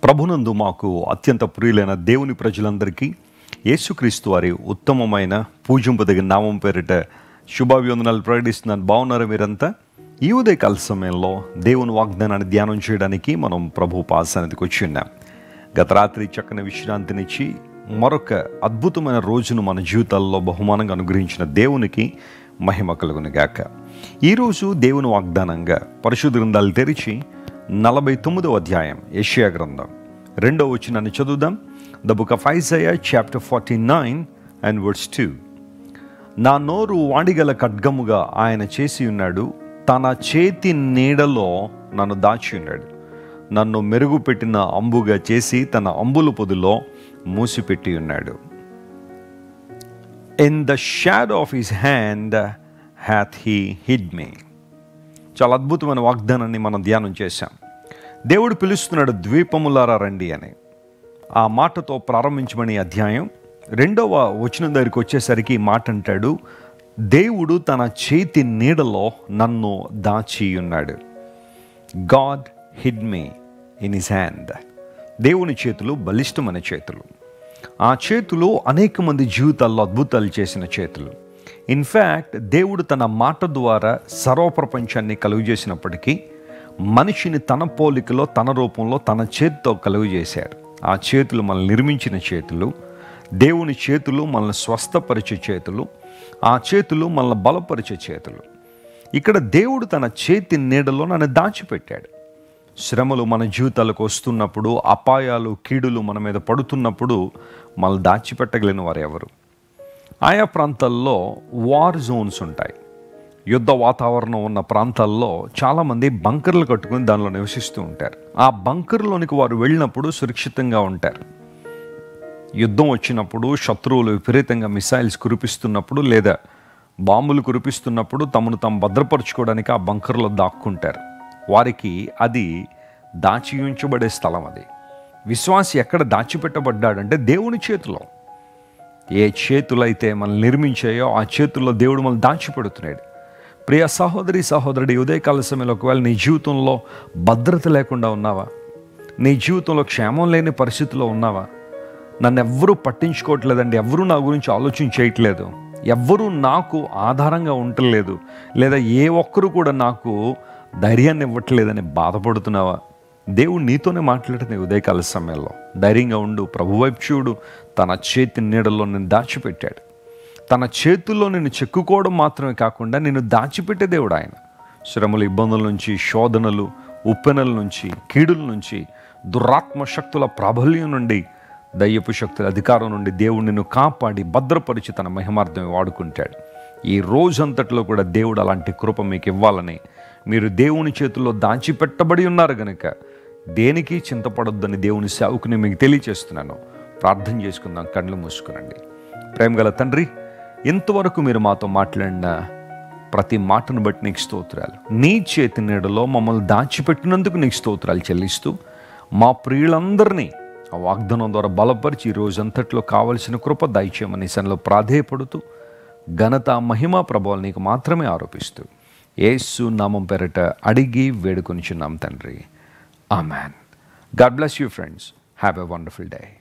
ప్రభునందు మాకు అత్యంత ప్రియులైన దేవుని ప్రజలందరికీ యేసుక్రీస్తు వారి ఉత్తమమైన పూజింపదగిన నామం పేరిట శుభాభివందనాలు ప్రకటిస్తున్నాను బాగున్నారా మీరంతా ఈ ఉదయకాల సమయంలో దేవుని వాగ్దానాన్ని ధ్యానం చేయడానికి మనం ప్రభు పాసనదికి వచ్చి ఉన్నాం గత రాత్రి చక్కని విశ్రాంతినిచ్చి మరొక అద్భుతమైన రోజును మన జీవితాల్లో బహుమానంగా అనుగ్రహించిన దేవునికి మహిమ కలుగునుగాక ఈరోజు దేవుని వాగ్దానంగా పరిశుద్ధ గ్రంథాలు తెరిచి నలభై తొమ్మిదవ అధ్యాయం ఏషియా గ్రంథం రెండవ వచ్చినాన్ని చదువుదాం the book of Isaiah chapter forty nine and words two నా నోరు వాడిగల ఖడ్గముగా ఆయన చేసి ఉన్నాడు తన చేతి నీడలో నన్ను దాచి ఉన్నాడు నన్ను మెరుగుపెట్టిన అంబుగా చేసి తన అంబుల పొదిలో మూసిపెట్టి ఉన్నాడు in the shadow of his hand hath he hid me చాలా అద్భుతమైన వాగ్దానాన్ని మనం ధ్యానం చేశాం దేవుడు పిలుస్తున్నాడు ద్వీపములారా రండి అని ఆ మాటతో ప్రారంభించమని అధ్యాయం రెండవ వచనం దగ్గరికి వచ్చేసరికి ఈ మాట అంటాడు దేవుడు తన చేతి నీడలో నన్ను దాచి ఉన్నాడు God hid me in his hand దేవుని చేతులు బలిష్టమైన చేతులు ఆ చేతులు అనేక మంది జీవితాల్లో అద్భుతాలు చేసిన చేతులు ఇన్ఫ్యాక్ట్ దేవుడు తన మాట ద్వారా సర్వప్రపంచాన్ని కలుగు చేసినప్పటికీ మనిషిని తన పోలికలో తన రూపంలో తన చేతితో కలుగు చేశాడు ఆ చేతులు మనల్ని నిర్మించిన చేతులు దేవుని చేతులు మనల్ని స్వస్థపరిచే చేతులు ఆ చేతులు మనల్ని బలపరిచే చేతులు ఇక్కడ దేవుడు తన చేతి నీడలో నన్ను దాచిపెట్టాడు శ్రమలు మన జీవితాలకు వస్తున్నప్పుడు అపాయాలు కీడులు మన మీద పడుతున్నప్పుడు మనల్ని దాచిపెట్టగలిగిన వారు ఎవరు ఆయా ప్రాంతాల్లో వార్ జోన్స్ ఉంటాయి యుద్ధ వాతావరణం ఉన్న ప్రాంతాల్లో చాలామంది బంకర్లు కట్టుకుని దానిలో నివసిస్తూ ఉంటారు ఆ బంకర్లోనికి వారు వెళ్ళినప్పుడు సురక్షితంగా ఉంటారు యుద్ధం వచ్చినప్పుడు శత్రువులు విపరీతంగా మిసైల్స్ కురిపిస్తున్నప్పుడు లేదా బాంబులు కురిపిస్తున్నప్పుడు తమను తాము భద్రపరచుకోవడానికి ఆ బంకర్లో దాక్కుంటారు వారికి అది దాచి ఉంచబడే స్థలం అది విశ్వాసి ఎక్కడ దాచిపెట్టబడ్డాడంటే దేవుని చేతిలో ఏ చేతులైతే మనల్ని నిర్మించాయో ఆ చేతుల్లో దేవుడు మనల్ని దాచిపెడుతున్నాడు ప్రియ సహోదరి సహోదరుడి ఉదయకాల సమయంలో ఒకవేళ నీ జీవితంలో భద్రత లేకుండా ఉన్నావా నీ జీవితంలో క్షేమం లేని పరిస్థితిలో ఉన్నావా నన్ను ఎవ్వరూ పట్టించుకోవట్లేదండి ఎవ్వరూ నా గురించి ఆలోచన చేయట్లేదు ఎవ్వరూ నాకు ఆధారంగా ఉండలేదు లేదా ఏ ఒక్కరు కూడా నాకు ధైర్యాన్ని ఇవ్వట్లేదని బాధపడుతున్నావా దేవుడు నీతోనే మాట్లాడుతుంది ఉదయకాల సమయంలో ధైర్యంగా ఉండు ప్రభు వైపు చూడు తన చేతి నీడలో నేను దాచిపెట్టాడు తన చేతుల్లో నిన్ను చెక్కుకోవడం మాత్రమే కాకుండా నిన్ను దాచిపెట్టే దేవుడు ఆయన శ్రమలు ఇబ్బందుల నుంచి శోధనలు ఉప్పెనల నుంచి కీడుల నుంచి దురాత్మ శక్తుల ప్రాబల్యం నుండి దయ్యపు శక్తుల అధికారం నుండి దేవుడు నిన్ను కాపాడి భద్రపరిచి తన మహిమార్థమే వాడుకుంటాడు ఈ రోజంతట్లో కూడా దేవుడు అలాంటి కృప మీకు ఇవ్వాలని మీరు దేవుని చేతుల్లో దాచిపెట్టబడి ఉన్నారు గనుక దేనికి చింతపడొద్దని దేవుని సేవకుని మీకు తెలియచేస్తున్నాను ప్రార్థన చేసుకుందాం కళ్ళు మూసుకునండి ప్రేమగల తండ్రి ఇంతవరకు మీరు మాతో మాట్లాడిన ప్రతి మాటను బట్టి నీకు స్తోత్రాలు నీ చేతి నీడలో మమ్మల్ని దాచిపెట్టినందుకు నీకు స్తోత్రాలు చెల్లిస్తూ మా ప్రియులందరినీ ఆ వాగ్దానం ద్వారా బలపరిచి ఈ రోజంతట్లో కావలసిన కృప దయచేయమని సన్లో ప్రాధేయపడుతూ ఘనత మహిమా ప్రభావాలు నీకు మాత్రమే ఆరోపిస్తూ ఏసు నామం పెరట అడిగి వేడుకొనిచున్నాం తండ్రి amen God bless you friends have a wonderful day